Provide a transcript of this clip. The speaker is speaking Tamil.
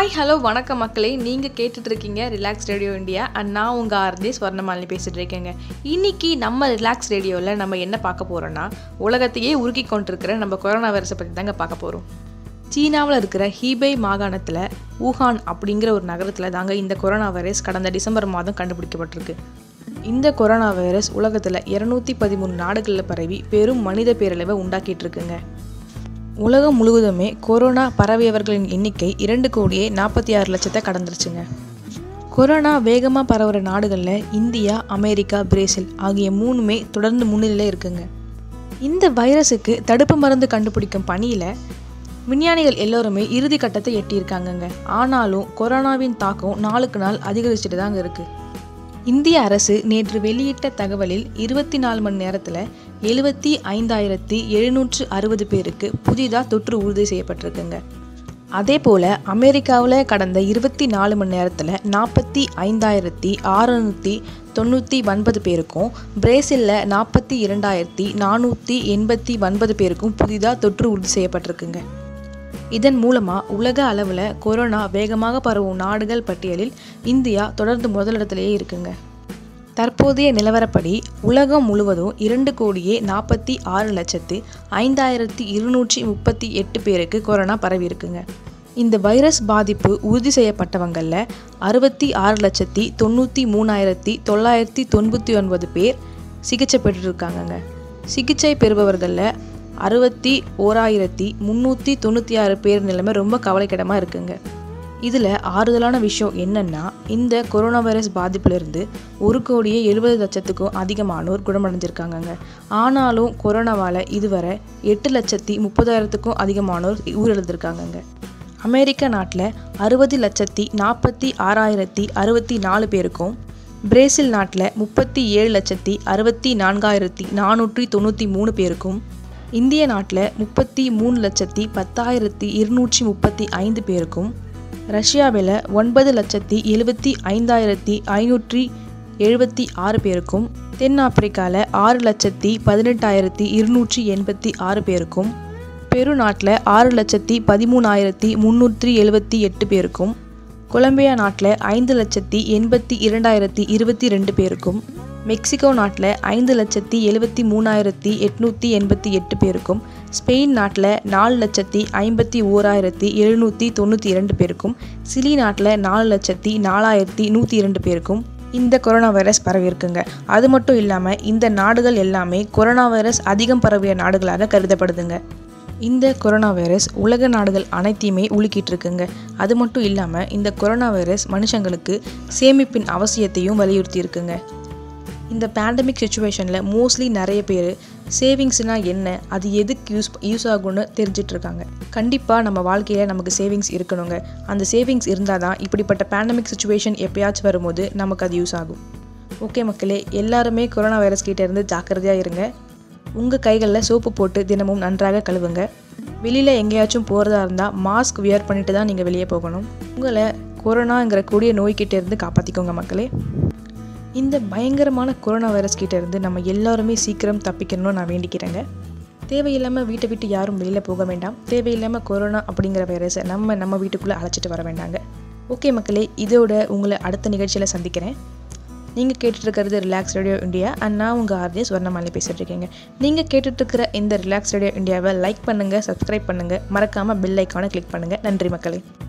ஹாய் ஹலோ வணக்கம் மக்களே நீங்கள் கேட்டுட்டு இருக்கீங்க ரிலாக்ஸ் ரேடியோ இந்தியா அண்ட் நான் உங்கள் ஆர்ஜே ஸ்வர்ணமாலினி பேசிட்டு இருக்கேங்க இன்னைக்கு நம்ம ரிலாக்ஸ் ரேடியோவில் நம்ம என்ன பார்க்க போகிறோன்னா உலகத்தையே உருக்கி கொண்டிருக்கிற நம்ம கொரோனா வைரஸை பற்றி தாங்க பார்க்க போகிறோம் சீனாவில் இருக்கிற ஹீபை மாகாணத்தில் ஊஹான் அப்படிங்கிற ஒரு நகரத்தில் தாங்க இந்த கொரோனா வைரஸ் கடந்த டிசம்பர் மாதம் கண்டுபிடிக்கப்பட்டிருக்கு இந்த கொரோனா வைரஸ் உலகத்தில் இரநூத்தி பதிமூணு நாடுகளில் பரவி பெரும் மனித பேரழிவை உண்டாக்கிட்டு இருக்குங்க உலகம் முழுவதுமே கொரோனா பரவியவர்களின் எண்ணிக்கை இரண்டு கோடியே நாற்பத்தி ஆறு லட்சத்தை கடந்துருச்சுங்க கொரோனா வேகமாக பரவுற நாடுகளில் இந்தியா அமெரிக்கா பிரேசில் ஆகிய மூணுமே தொடர்ந்து முன்னிலையில் இருக்குங்க இந்த வைரஸுக்கு தடுப்பு மருந்து கண்டுபிடிக்கும் பணியில் விஞ்ஞானிகள் எல்லோருமே இறுதி கட்டத்தை எட்டியிருக்காங்கங்க ஆனாலும் கொரோனாவின் தாக்கம் நாளுக்கு நாள் அதிகரிச்சுட்டு தாங்க இருக்குது இந்திய அரசு நேற்று வெளியிட்ட தகவலில் இருபத்தி நாலு மணி நேரத்தில் எழுபத்தி ஐந்தாயிரத்தி எழுநூற்று அறுபது பேருக்கு புதிதாக தொற்று உறுதி செய்யப்பட்டிருக்குங்க அதே போல் அமெரிக்காவில் கடந்த இருபத்தி நாலு மணி நேரத்தில் நாற்பத்தி ஐந்தாயிரத்தி அறுநூற்றி தொண்ணூற்றி ஒன்பது பேருக்கும் பிரேசிலில் நாற்பத்தி இரண்டாயிரத்தி நானூற்றி எண்பத்தி ஒன்பது பேருக்கும் புதிதாக தொற்று உறுதி செய்யப்பட்டிருக்குங்க இதன் மூலமாக உலக அளவில் கொரோனா வேகமாக பரவும் நாடுகள் பட்டியலில் இந்தியா தொடர்ந்து முதலிடத்திலேயே இருக்குங்க தற்போதைய நிலவரப்படி உலகம் முழுவதும் இரண்டு கோடியே நாற்பத்தி ஆறு லட்சத்து ஐந்தாயிரத்தி இருநூற்றி முப்பத்தி எட்டு பேருக்கு கொரோனா பரவி இருக்குங்க இந்த வைரஸ் பாதிப்பு உறுதி செய்யப்பட்டவங்களில் அறுபத்தி ஆறு லட்சத்தி தொண்ணூற்றி மூணாயிரத்தி தொள்ளாயிரத்தி தொண்ணூற்றி ஒன்பது பேர் சிகிச்சை பெற்றுருக்காங்கங்க சிகிச்சை பெறுபவர்களில் அறுபத்தி ஓராயிரத்தி முந்நூற்றி தொண்ணூற்றி ஆறு பேர் நிலைமை ரொம்ப கவலைக்கிடமாக இருக்குங்க இதில் ஆறுதலான விஷயம் என்னென்னா இந்த கொரோனா வைரஸ் பாதிப்பிலிருந்து ஒரு கோடியே எழுபது லட்சத்துக்கும் அதிகமானோர் குணமடைஞ்சிருக்காங்கங்க ஆனாலும் கொரோனாவால் இதுவரை எட்டு லட்சத்தி முப்பதாயிரத்துக்கும் அதிகமானோர் உயிரிழந்திருக்காங்கங்க அமெரிக்க நாட்டில் அறுபது லட்சத்தி நாற்பத்தி ஆறாயிரத்தி அறுபத்தி நாலு பேருக்கும் பிரேசில் நாட்டில் முப்பத்தி ஏழு லட்சத்தி அறுபத்தி நான்காயிரத்தி நானூற்றி தொண்ணூற்றி மூணு பேருக்கும் இந்திய நாட்டில் முப்பத்தி மூணு லட்சத்தி பத்தாயிரத்தி இருநூற்றி முப்பத்தி ஐந்து பேருக்கும் ரஷ்யாவில் ஒன்பது லட்சத்தி எழுபத்தி ஐந்தாயிரத்தி ஐநூற்றி எழுபத்தி ஆறு பேருக்கும் தென்னாப்பிரிக்காவில் ஆறு லட்சத்தி பதினெட்டாயிரத்தி இருநூற்றி எண்பத்தி ஆறு பேருக்கும் பெரு நாட்டில் ஆறு லட்சத்தி பதிமூணாயிரத்தி முந்நூற்றி எழுபத்தி எட்டு பேருக்கும் கொலம்பியா நாட்டில் ஐந்து லட்சத்தி எண்பத்தி இரண்டாயிரத்தி இருபத்தி ரெண்டு பேருக்கும் மெக்சிகோ நாட்டில் ஐந்து லட்சத்தி எழுபத்தி மூணாயிரத்தி எட்நூற்றி எண்பத்தி எட்டு பேருக்கும் ஸ்பெயின் நாட்டில் நாலு லட்சத்தி ஐம்பத்தி ஓராயிரத்தி எழுநூற்றி தொண்ணூற்றி இரண்டு பேருக்கும் சிலி நாட்டில் நாலு லட்சத்தி நாலாயிரத்தி நூற்றி இரண்டு பேருக்கும் இந்த கொரோனா வைரஸ் பரவியிருக்குங்க அது மட்டும் இல்லாமல் இந்த நாடுகள் எல்லாமே கொரோனா வைரஸ் அதிகம் பரவிய நாடுகளாக கருதப்படுதுங்க இந்த கொரோனா வைரஸ் உலக நாடுகள் அனைத்தையுமே உலுக்கிட்டு இருக்குங்க அது மட்டும் இல்லாமல் இந்த கொரோனா வைரஸ் மனுஷங்களுக்கு சேமிப்பின் அவசியத்தையும் வலியுறுத்தி இருக்குங்க இந்த பேண்டமிக் சுச்சுவேஷனில் மோஸ்ட்லி நிறைய பேர் சேவிங்ஸ்னால் என்ன அது எதுக்கு யூஸ் யூஸ் ஆகும்னு தெரிஞ்சிட்டு இருக்காங்க கண்டிப்பாக நம்ம வாழ்க்கையில் நமக்கு சேவிங்ஸ் இருக்கணுங்க அந்த சேவிங்ஸ் இருந்தால் தான் இப்படிப்பட்ட பேண்டமிக் சுச்சுவேஷன் எப்பயாச்சும் வரும்போது நமக்கு அது யூஸ் ஆகும் ஓகே மக்களே எல்லாருமே கொரோனா வைரஸ் கிட்டே இருந்து ஜாக்கிரதையாக இருங்க உங்கள் கைகளில் சோப்பு போட்டு தினமும் நன்றாக கழுவுங்க வெளியில் எங்கேயாச்சும் போகிறதா இருந்தால் மாஸ்க் வியர் பண்ணிட்டு தான் நீங்கள் வெளியே போகணும் உங்களை கொரோனாங்கிற கூடிய நோய்கிட்ட இருந்து காப்பாற்றிக்கோங்க மக்களே இந்த பயங்கரமான கொரோனா வைரஸ் கிட்ட இருந்து நம்ம எல்லாருமே சீக்கிரம் தப்பிக்கணும்னு நான் வேண்டிக்கிறேங்க தேவையில்லாமல் வீட்டை விட்டு யாரும் வெளியில் போக வேண்டாம் தேவையில்லாமல் கொரோனா அப்படிங்கிற வைரஸை நம்ம நம்ம வீட்டுக்குள்ளே அழைச்சிட்டு வர வேண்டாங்க ஓகே மக்களே இதோட உங்களை அடுத்த நிகழ்ச்சியில் சந்திக்கிறேன் நீங்கள் கேட்டுட்ருக்கிறது ரிலாக்ஸ் ரேடியோ இந்தியா அண்ட் நான் உங்கள் ஆர்ஜே ஸ்வர்ணமாலி பேசிகிட்டு இருக்கீங்க நீங்கள் கேட்டுட்ருக்கிற இந்த ரிலாக்ஸ் ரேடியோ இந்தியாவை லைக் பண்ணுங்கள் சப்ஸ்கிரைப் பண்ணுங்கள் மறக்காமல் பெல் ஐக்கானை கிளிக் பண்ணுங்கள் நன்றி மக்களே